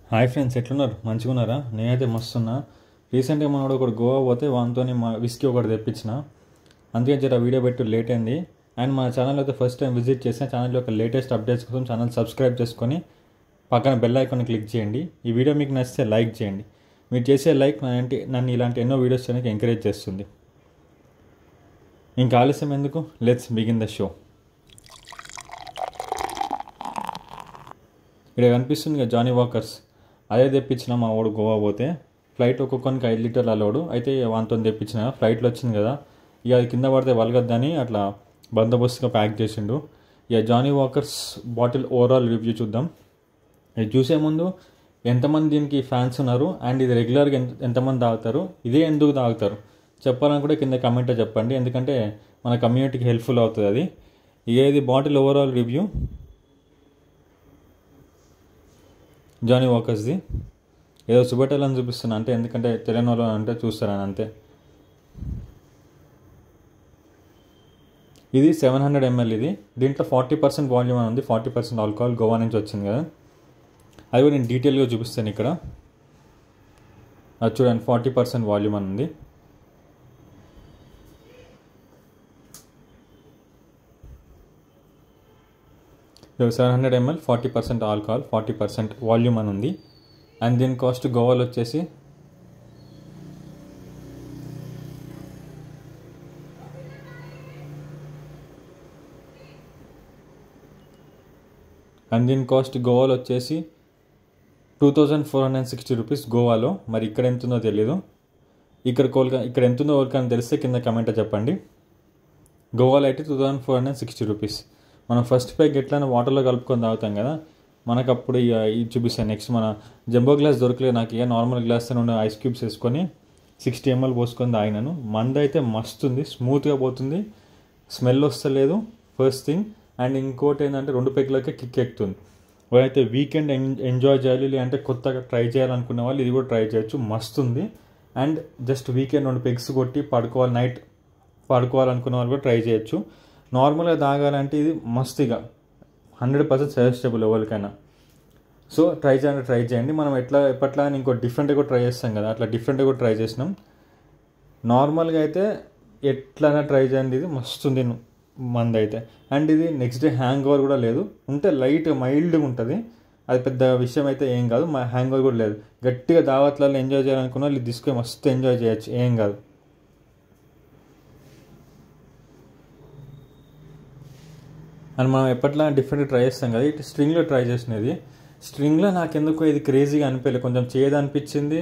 hi friends ఎట్లున్నారు మంచిగా ఉన్నారా నేనైతే మస్తున్నా రీసెంట్గా మనోడు ఒకటి గోవా పోతే వానితో మా విస్కీ ఒకటి తెప్పించిన అందుకే జర వీడియో పెట్టి లేట్ అయింది అండ్ మా ఛానల్ అయితే ఫస్ట్ టైం విజిట్ చేసిన ఛానల్ యొక్క లేటెస్ట్ అప్డేట్స్ కోసం ఛానల్ సబ్స్క్రైబ్ చేసుకొని పక్కన బెల్ ఐకాన్ క్లిక్ చేయండి ఈ వీడియో మీకు నచ్చితే లైక్ చేయండి మీరు చేసే లైక్ అంటే నన్ను ఇలాంటి ఎన్నో వీడియోస్ చేయడానికి ఎంకరేజ్ చేస్తుంది ఇంకా ఆలస్యం ఎందుకు లెట్స్ బిగిన్ ద షో ఇక్కడ కనిపిస్తుంది కదా జానీ వాకర్స్ అదే తెప్పించిన మా వాడు గోవా పోతే ఫ్లైట్ ఒక్కొక్కరికి ఐదు లీటర్లు అలవాడు అయితే వానితో తెప్పించిన ఫ్లైట్లో వచ్చింది కదా ఇక అది కింద పడితే వలగద్దని అట్లా బందోబస్తుగా ప్యాక్ చేసిండు ఇక Johnnie Walker's bottle overall review చూద్దాం ఇది చూసే ముందు ఎంతమంది దీనికి ఫ్యాన్స్ ఉన్నారు అండ్ ఇది రెగ్యులర్గా ఎంత ఎంతమంది తాగుతారు ఇదే ఎందుకు తాగుతారు చెప్పాలని కూడా కింద కమెంట్లో చెప్పండి ఎందుకంటే మన కమ్యూనిటీకి హెల్ప్ఫుల్ అవుతుంది అది ఇక ఇది బాటిల్ ఓవరాల్ రివ్యూ జానీ వాకర్స్ది ఏదో చూపెట్టాలని చూపిస్తున్నా అంటే ఎందుకంటే తెలియని వాళ్ళు అంటే చూస్తారని అంతే ఇది సెవెన్ హండ్రెడ్ ఎంఎల్ ఇది దీంట్లో ఫార్టీ పర్సెంట్ వాల్యూమ్ అని ఉంది ఫార్టీ పర్సెంట్ ఆల్కహాల్ గోవా నుంచి వచ్చింది కదా అది కూడా నేను డీటెయిల్గా చూపిస్తాను ఇక్కడ అది చూడండి ఫార్టీ పర్సెంట్ వాల్యూమ్ అని ఉంది seven hundred ML forty percent alcohol forty percent volume అని ఉంది అండ్ దీని కాస్ట్ గోవాలో వచ్చేసి అండ్ దీని కాస్ట్ గోవాలో వచ్చేసి two thousand four hundred sixty rupees గోవాలో మరి ఇక్కడ ఎంత ఉందో తెలియదు ఇక్కడ కోల్కా ఇక్కడ ఎంత ఉందో ఎవరికైనా తెలిస్తే కింద కమెంట్ చెప్పండి గోవాలో అయితే two thousand four hundred sixty rupees మనం ఫస్ట్ ప్యాక్ ఎట్లయినా వాటర్లో కలుపుకొని తాగుతాం కదా మనకు అప్పుడు ఇక ఇది చూపిస్తాను నెక్స్ట్ మన జంబో గ్లాస్ దొరకలేదు నాకు ఇక నార్మల్ గ్లాస్ నుండి ఐస్ క్యూబ్స్ వేసుకొని సిక్స్టీ ఎంఎల్ పోసుకొని తాగినాను మంద అయితే మస్తు ఉంది స్మూత్గా పోతుంది స్మెల్ వస్తలేదు ఫస్ట్ థింగ్ అండ్ ఇంకోటి ఏంటంటే రెండు పెగ్లకే కిక్ ఎక్కుతుంది ఎవరైతే వీకెండ్ ఎంజాయ్ చేయాలి లేదంటే కొత్తగా ట్రై చేయాలనుకునే వాళ్ళు ఇది కూడా ట్రై చేయొచ్చు మస్తు ఉంది అండ్ జస్ట్ వీకెండ్ రెండు పెగ్స్ కొట్టి పడుకోవాలి నైట్ పడుకోవాలనుకున్న వాళ్ళు కూడా ట్రై చేయొచ్చు నార్మల్గా తాగాలంటే ఇది మస్తుగా హండ్రెడ్ పర్సెంట్ సజెస్టబుల్ ఎవరికైనా సో ట్రై చేయండి ట్రై చేయండి మనం ఎట్లా ఎప్పట్లా ఇంకో డిఫరెంట్గా కూడా ట్రై చేస్తాం కదా అట్లా డిఫరెంట్గా కూడా ట్రై చేసినాం నార్మల్గా అయితే ఎట్లైనా ట్రై చేయండి ఇది మస్తుంది మంది అయితే అండ్ ఇది నెక్స్ట్ డే హ్యాంగ్ ఓవర్ కూడా లేదు ఉంటే లైట్ మైల్డ్గా ఉంటుంది అది పెద్ద విషయం అయితే ఏం కాదు మా హ్యాంగ్ ఓవర్ కూడా లేదు గట్టిగా దావత్లలో ఎంజాయ్ చేయాలనుకున్న వాళ్ళు తీసుకొని మస్తు ఎంజాయ్ చేయొచ్చు ఏం కాదు అండ్ మనం ఎప్పట్లా డిఫరెంట్ ట్రై చేస్తాం కదా ఇటు స్ట్రింగ్లో ట్రై చేసినది స్ట్రింగ్లో నాకు ఎందుకో ఇది క్రేజీగా అనిపించలేదు కొంచెం చేయదు అనిపించింది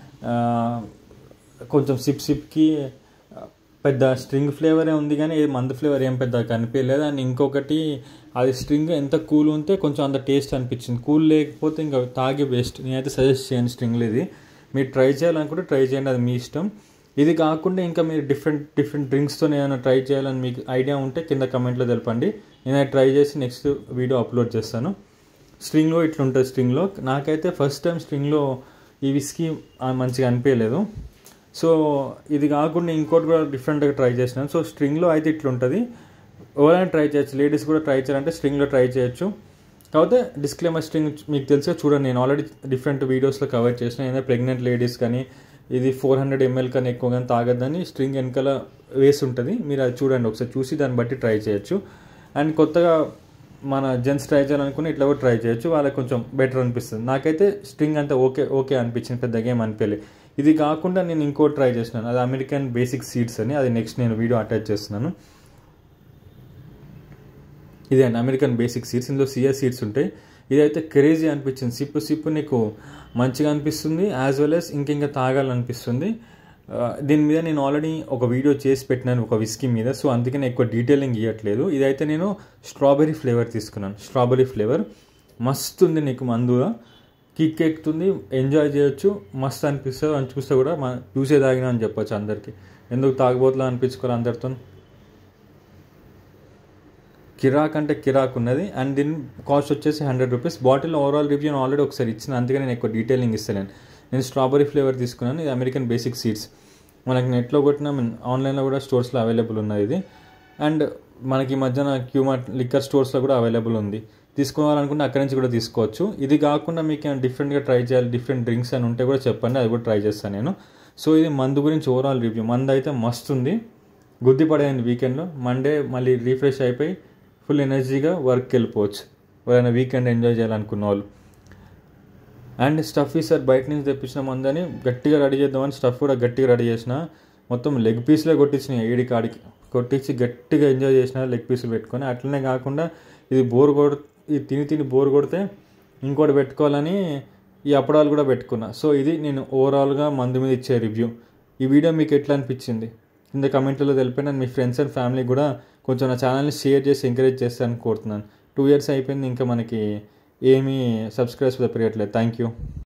కొంచెం సిప్ సిప్కి పెద్ద స్ట్రింగ్ ఫ్లేవరే ఉంది కానీ మందు ఫ్లేవర్ ఏం పెద్ద కనిపించలేదు అండ్ ఇంకొకటి అది స్ట్రింగ్ ఎంత కూల్ ఉంటే కొంచెం అంత టేస్ట్ అనిపించింది కూల్ లేకపోతే ఇంకా తాగి వేస్ట్ నేనైతే సజెస్ట్ చేయను స్ట్రింగ్లో ఇది మీరు ట్రై చేయాలనుకుంటే ట్రై చేయండి అది మీ ఇష్టం ఇది కాకుండా ఇంకా మీరు డిఫరెంట్ డిఫరెంట్ డ్రింక్స్తో ఏమైనా ట్రై చేయాలని మీకు ఐడియా ఉంటే కింద కమెంట్లో తెలపండి నేను ట్రై చేసి నెక్స్ట్ వీడియో అప్లోడ్ చేస్తాను స్ట్రింగ్లో ఇట్లుంటుంది స్ట్రింగ్లో నాకైతే ఫస్ట్ టైం స్ట్రింగ్లో ఈ విస్కీ మంచిగా అనిపించలేదు సో ఇది కాకుండా ఇంకోటి కూడా డిఫరెంట్గా ట్రై చేసినాను సో స్ట్రింగ్లో అయితే ఇట్లుంటుంది ఎవరైనా ట్రై చేయొచ్చు లేడీస్ కూడా ట్రై చేయాలంటే స్ట్రింగ్లో ట్రై చేయొచ్చు కాకపోతే డిస్క్లైమర్ స్ట్రింగ్ మీకు తెలిసే చూడండి నేను ఆల్రెడీ డిఫరెంట్ వీడియోస్లో కవర్ చేసిన ఏదైనా ప్రెగ్నెంట్ లేడీస్ కానీ ఇది ఫోర్ హండ్రెడ్ ఎంఎల్ కన్నా ఎక్కువ కానీ తాగద్దని స్ట్రింగ్ వెనకాల వేసి ఉంటుంది మీరు అది చూడండి ఒకసారి చూసి దాన్ని బట్టి ట్రై చేయొచ్చు అండ్ కొత్తగా మన జెంట్స్ ట్రై చేయాలనుకుని ఇట్లా కూడా ట్రై చేయొచ్చు వాళ్ళకి కొంచెం బెటర్ అనిపిస్తుంది నాకైతే స్ట్రింగ్ అంతా ఓకే ఓకే అనిపించింది పెద్దగా ఏం అనిపించలేదు ఇది కాకుండా నేను ఇంకోటి ట్రై చేసినాను అది అమెరికన్ బేసిక్ సీడ్స్ అని అది నెక్స్ట్ నేను వీడియో అటాచ్ చేస్తున్నాను ఇదే అండి అమెరికన్ బేసిక్ సీడ్స్ ఇందులో సిఎస్ సీడ్స్ ఉంటాయి ఇదైతే క్రేజీ అనిపించింది సిప్పు సిప్పు నీకు మంచిగా అనిపిస్తుంది యాజ్ వెల్ యాజ్ ఇంకింకా తాగాలనిపిస్తుంది దీని మీద నేను ఆల్రెడీ ఒక వీడియో చేసి పెట్టినాను ఒక విస్కీ మీద సో అందుకే నేను ఎక్కువ డీటెయిలింగ్ ఇవ్వట్లేదు ఇదైతే నేను స్ట్రాబెరీ ఫ్లేవర్ తీసుకున్నాను స్ట్రాబెరీ ఫ్లేవర్ మస్తు ఉంది నీకు మందుగా కిక్ ఎక్కుతుంది ఎంజాయ్ చేయొచ్చు మస్తు అనిపిస్తుంది అనిపిస్తే కూడా మన చూసే తాగినా అని చెప్పొచ్చు అందరికీ ఎందుకు తాగబోతులా అనిపించుకోవాలి అందరితో కిరాక్ అంటే కిరాక్ ఉన్నది అండ్ దీని కాస్ట్ వచ్చేసి hundred rupees bottle overall review already ఒకసారి ఇచ్చిన అందుకే నేను ఎక్కువ డీటెయిలింగ్ ఇస్తాను నేను స్ట్రాబెరీ ఫ్లేవర్ తీసుకున్నాను ఇది అమెరికన్ బేసిక్ సీడ్స్ మనకి నెట్లో కొట్టిన ఆన్లైన్లో కూడా స్టోర్స్లో అవైలబుల్ ఉన్నది ఇది అండ్ మనకి ఈ మధ్యన క్యూమార్ట్ లిక్కర్ స్టోర్స్లో కూడా అవైలబుల్ ఉంది తీసుకోవాలనుకుంటే అక్కడి నుంచి కూడా తీసుకోవచ్చు ఇది కాకుండా మీకు ఏమైనా డిఫరెంట్గా ట్రై చేయాలి డిఫరెంట్ డ్రింక్స్ అని ఉంటే కూడా చెప్పండి అది కూడా ట్రై చేస్తాను నేను సో ఇది మందు గురించి ఓవరాల్ రివ్యూ మందు అయితే మస్తు ఉంది గుద్ది పడేయండి వీకెండ్లో మండే మళ్ళీ రీఫ్రెష్ అయిపోయి ఫుల్ ఎనర్జీగా వర్క్కి వెళ్ళిపోవచ్చు ఎవరైనా వీకెండ్ ఎంజాయ్ చేయాలనుకున్న వాళ్ళు అండ్ స్టఫ్ సార్ బయట నుంచి తెప్పించిన మందని గట్టిగా రెడీ చేద్దామని స్టఫ్ కూడా గట్టిగా రెడీ చేసిన మొత్తం లెగ్ పీస్లే కొట్టించినాయి ఏడి కాడికి కొట్టించి గట్టిగా ఎంజాయ్ చేసిన లెగ్ పీసులు పెట్టుకొని అట్లనే కాకుండా ఇది బోర్ కొడు ఇది తిని తిని బోర్ కొడితే ఇంకోటి పెట్టుకోవాలని ఈ అప్పడాలు కూడా పెట్టుకున్నా సో ఇది నేను ఓవరాల్గా మందు మీద ఇచ్చే రివ్యూ ఈ వీడియో మీకు ఎట్లా అనిపించింది కింద కమెంట్లలో తెలిపిన మీ ఫ్రెండ్స్ అండ్ ఫ్యామిలీ కూడా కొంచెం నా ఛానల్ని షేర్ చేసి ఎంకరేజ్ చేస్తానని కోరుతున్నాను టూ ఇయర్స్ అయిపోయింది ఇంకా మనకి ఏమీ సబ్స్క్రైబ్స్ పెరగట్లేదు థ్యాంక్ యూ